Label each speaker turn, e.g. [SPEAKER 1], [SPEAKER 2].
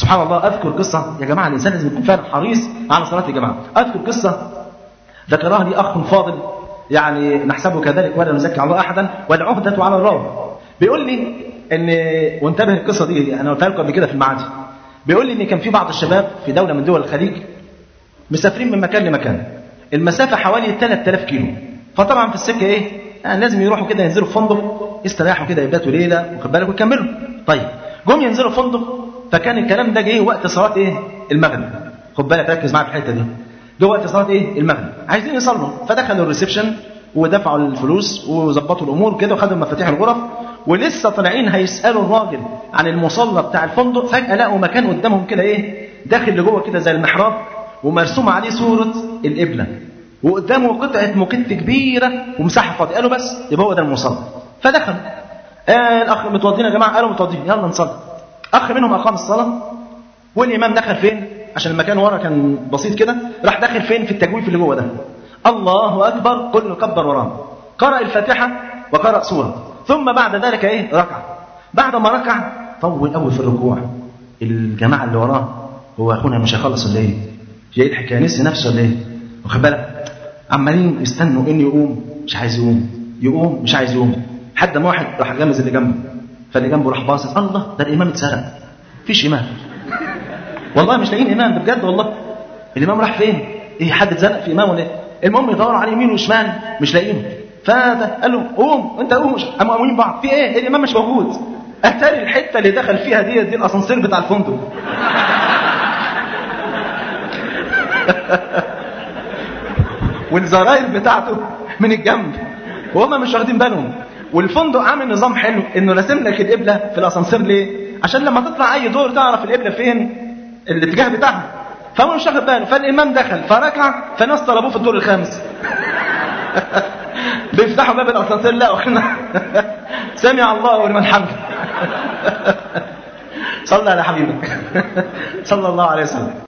[SPEAKER 1] سبحان الله اذكر قصه يا جماعه الانسان لازم يكون فعلا حريص على صلاه الجماعه اذكر قصه ذكرها لي اخ فاضل يعني نحسبه كذلك ولا نزكي على الله احدا والعهده على الراوي بيقول لي ان وانتبه القصه دي انا قلتها لكم قبل كده في المعادي بيقول لي ان كان في بعض الشباب في دوله من دول الخليج مسافرين من مكان لمكان المسافه حوالي 3000 كيلو فطبعا في السكه ايه يعني لازم يروحوا كده ينزلوا في فندق يستريحوا كده يباتوا ليله واخد بالك ويكملوا طيب جم ينزلوا فندق فكان الكلام ده جه وقت صلاه ايه المغرب خد بالك ركز معايا في الحته دي جه وقت صلاه ايه المغرب عايزين يصلوا فدخلوا الريسبشن ودفعوا الفلوس وظبطوا الامور كده وخدوا مفاتيح الغرف ولسه طالعين هيسالوا الراجل عن المصلى بتاع الفندق فجاه لقوا مكان قدامهم كده ايه داخل لجوه كده زي المحراب ومرسوم عليه صوره القبله وقدامه قطعه مكت كبيره ومساحه فاضيه قالوا بس يبقى هو ده المصلى فدخلوا آه الاخ متوضين يا جماعه قالوا متوضين يلا نصلي اخ منهم اقام الصلاه والامام دخل فين عشان المكان ورا كان بسيط كده راح داخل فين في التجويف اللي جوه ده الله اكبر كل كبر وراه قرأ الفاتحه وقرأ سوره ثم بعد ذلك ايه ركع بعد ما ركع طول قوي في الركوع الجماعه اللي وراه هو اخونا مش هيخلص ولا ايه جاي الحكايه نسي نفسه ولا ايه واخد بالك عمالين يستنوا ان يقوم مش عايز يقوم يقوم مش عايز يقوم حد ما واحد راح جامز اللي جنبه فاللي جنبه راح باصص الله ده الامام اتسرق مفيش امام والله مش لاقيين امام ده بجد والله الامام راح فين ايه حد اتزنق في امام ولا ايه المهم يدوروا على يمين وشمال مش لاقيينه فده قال له قوم انت قوم قاموا قاومين بعض في ايه الامام مش موجود اتاري الحته اللي دخل فيها دي دي الاسانسير بتاع الفندق والزراير بتاعته من الجنب وهم مش واخدين بالهم والفندق عامل نظام حلو انه راسم لك القبله في الاسانسير ليه؟ عشان لما تطلع اي دور تعرف القبله فين الاتجاه بتاعها فهو مش واخد باله فالامام دخل فركع فالناس طلبوه في الدور الخامس بيفتحوا باب الاسانسير لا واحنا سمع الله ولمن حمده صلى على حبيبك صلى الله عليه وسلم